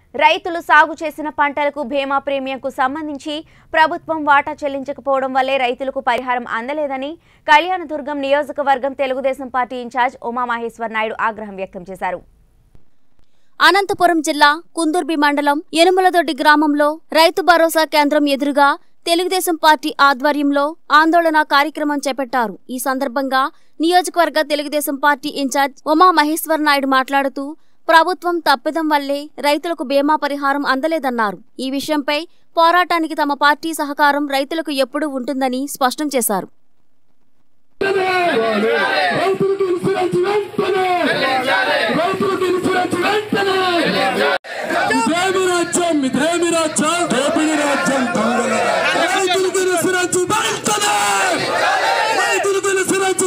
రైతులు సాగు చేసిన పంటలకు బీమా ప్రీమియంకు సంబంధించి ప్రభుత్వం వాటా చెల్లించకపోవడం వల్లే రైతులకు పరిహారం అందలేదని కళ్యాణదుర్గం నియోజకవర్గం తెలుగుదేశం పార్టీ ఇన్ఛార్జ్ ఉమామహేశ్వర్ నాయుడు ఆగ్రహం వ్యక్తం చేశారు అనంతపురం జిల్లా కుందుర్బి మండలం ఎనుమలదొడ్డి గ్రామంలో రైతు భరోసా కేంద్రం ఎదురుగా తెలుగుదేశం పార్టీ ఆధ్వర్యంలో ఆందోళన కార్యక్రమం చేపట్టారు ఈ సందర్భంగా నియోజకవర్గ తెలుగుదేశం పార్టీ ఇన్ఛార్జ్ ఉమా మహేశ్వర్ నాయుడు మాట్లాడుతూ ప్రభుత్వం తప్పిదం వల్లే రైతులకు బీమా పరిహారం అందలేదన్నారు ఈ విషయంపై పోరాటానికి తమ పార్టీ సహకారం రైతులకు ఎప్పుడూ ఉంటుందని స్పష్టం చేశారు రైతులకు ఇన్సూరెన్స్ వెంటనే రైతులకు ఇన్సూరెన్స్ వెంటనే ఇదేమి రాజ్యం ఇదేమి రాజ్యం దోపిడి రాజ్యం దొంగల రాజ్యం. రైతులకు ఇన్సూరెన్స్ వెంటనే రైతులకు ఇన్సూరెన్స్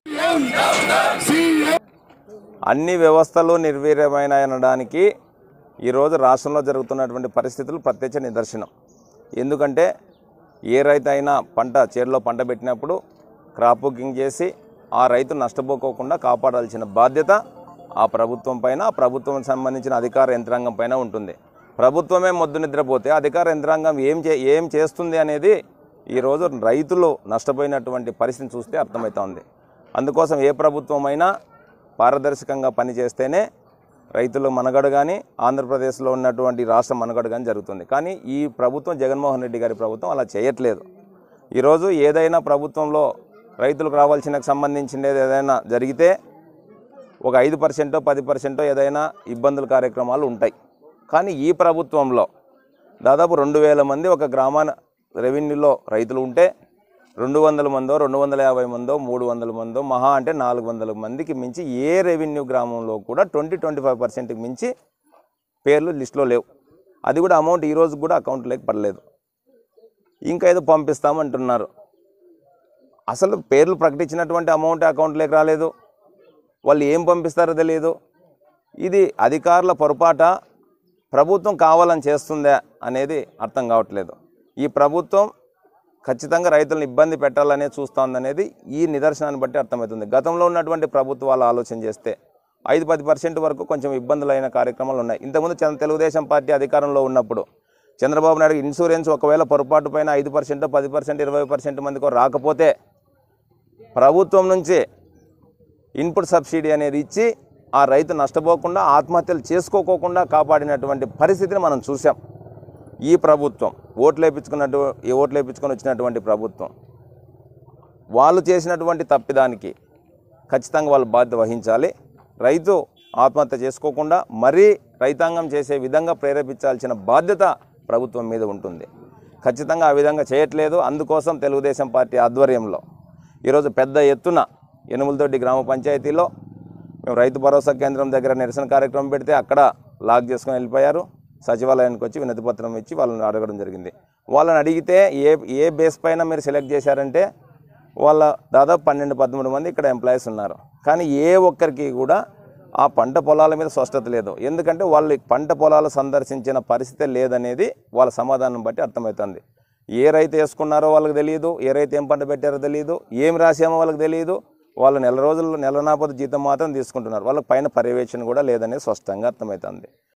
వెంటనే అన్ని వ్యవస్థలు నిర్వీర్యమైన అనడానికి ఈరోజు రాష్ట్రంలో జరుగుతున్నటువంటి పరిస్థితులు ప్రత్యక్ష నిదర్శనం ఎందుకంటే ఏ రైతు అయినా పంట చేరులో పంట పెట్టినప్పుడు క్రాప్ బుకింగ్ చేసి ఆ రైతు నష్టపోకోకుండా కాపాడాల్సిన బాధ్యత ఆ ప్రభుత్వం పైన ఆ ప్రభుత్వం సంబంధించిన అధికార యంత్రాంగం పైన ఉంటుంది ప్రభుత్వమే మొద్దు నిద్రపోతే అధికార యంత్రాంగం ఏం చే ఏం చేస్తుంది అనేది ఈరోజు రైతులు నష్టపోయినటువంటి పరిస్థితిని చూస్తే అర్థమవుతోంది అందుకోసం ఏ ప్రభుత్వం అయినా పారదర్శకంగా పనిచేస్తేనే రైతుల మనుగడ కానీ ఆంధ్రప్రదేశ్లో ఉన్నటువంటి రాష్ట్ర మనుగడ కానీ జరుగుతుంది కానీ ఈ ప్రభుత్వం జగన్మోహన్ రెడ్డి గారి ప్రభుత్వం అలా చేయట్లేదు ఈరోజు ఏదైనా ప్రభుత్వంలో రైతులకు రావాల్సిన సంబంధించినది ఏదైనా జరిగితే ఒక ఐదు పర్సెంటో పది పర్సెంటో ఏదైనా ఇబ్బందుల కార్యక్రమాలు ఉంటాయి కానీ ఈ ప్రభుత్వంలో దాదాపు రెండు వేల మంది ఒక గ్రామాన రెవెన్యూలో రైతులు ఉంటే రెండు వందల మందో రెండు వందల యాభై మందో మూడు వందల మందో మహా అంటే నాలుగు వందల మందికి మించి ఏ రెవెన్యూ గ్రామంలో కూడా ట్వంటీ ట్వంటీ ఫైవ్ పర్సెంట్కి మించి పేర్లు లిస్టులో లేవు అది కూడా అమౌంట్ ఈ రోజు కూడా అకౌంట్లోకి పడలేదు ఇంకా ఏదో పంపిస్తామంటున్నారు అసలు పేర్లు ప్రకటించినటువంటి అమౌంట్ అకౌంట్లోకి రాలేదు వాళ్ళు ఏం పంపిస్తారో తెలియదు ఇది అధికారుల పొరపాట ప్రభుత్వం కావాలని చేస్తుందా అనేది అర్థం కావట్లేదు ఈ ప్రభుత్వం ఖచ్చితంగా రైతులను ఇబ్బంది పెట్టాలనే చూస్తోందనేది ఈ నిదర్శనాన్ని బట్టి అర్థమవుతుంది గతంలో ఉన్నటువంటి ప్రభుత్వాలు ఆలోచన చేస్తే ఐదు పది పర్సెంట్ వరకు కొంచెం ఇబ్బందులైన కార్యక్రమాలు ఉన్నాయి ఇంతకుముందు చంద్ర తెలుగుదేశం పార్టీ అధికారంలో ఉన్నప్పుడు చంద్రబాబు నాయుడు ఇన్సూరెన్స్ ఒకవేళ పొరపాటు పైన ఐదు పర్సెంట్ పది పర్సెంట్ ఇరవై పర్సెంట్ మందికో రాకపోతే ప్రభుత్వం నుంచి ఇన్పుట్ సబ్సిడీ అనేది ఇచ్చి ఆ రైతు నష్టపోకుండా ఆత్మహత్యలు చేసుకోకోకుండా కాపాడినటువంటి పరిస్థితిని మనం చూసాం ఈ ప్రభుత్వం ఓట్లు వేయించుకున్నట్టు ఈ ఓట్లు వేయించుకొని వచ్చినటువంటి ప్రభుత్వం వాళ్ళు చేసినటువంటి తప్పిదానికి ఖచ్చితంగా వాళ్ళు బాధ్యత వహించాలి రైతు ఆత్మహత్య చేసుకోకుండా మరీ రైతాంగం చేసే విధంగా ప్రేరేపించాల్సిన బాధ్యత ప్రభుత్వం మీద ఉంటుంది ఖచ్చితంగా ఆ విధంగా చేయట్లేదు అందుకోసం తెలుగుదేశం పార్టీ ఆధ్వర్యంలో ఈరోజు పెద్ద ఎత్తున ఎనుములతోటి గ్రామ పంచాయతీలో మేము రైతు భరోసా కేంద్రం దగ్గర నిరసన కార్యక్రమం పెడితే అక్కడ లాక్ చేసుకొని వెళ్ళిపోయారు సచివాలయానికి వచ్చి వినతి పత్రం ఇచ్చి వాళ్ళని అడగడం జరిగింది వాళ్ళని అడిగితే ఏ ఏ బేస్ పైన మీరు సెలెక్ట్ చేశారంటే వాళ్ళ దాదాపు పన్నెండు పదమూడు మంది ఇక్కడ ఎంప్లాయీస్ ఉన్నారు కానీ ఏ ఒక్కరికి కూడా ఆ పంట పొలాల మీద స్పష్టత లేదు ఎందుకంటే వాళ్ళు పంట పొలాలు సందర్శించిన పరిస్థితి లేదనేది వాళ్ళ సమాధానం బట్టి అర్థమవుతుంది ఏ రైతు వేసుకున్నారో వాళ్ళకి తెలియదు ఏ రైతు ఏం పంట పెట్టారో తెలియదు ఏం రాసామో వాళ్ళకి తెలియదు వాళ్ళు నెల రోజులు నెల నాపది జీతం మాత్రం తీసుకుంటున్నారు వాళ్ళకి పైన పర్యవేక్షణ కూడా లేదనేది స్పష్టంగా అర్థమవుతుంది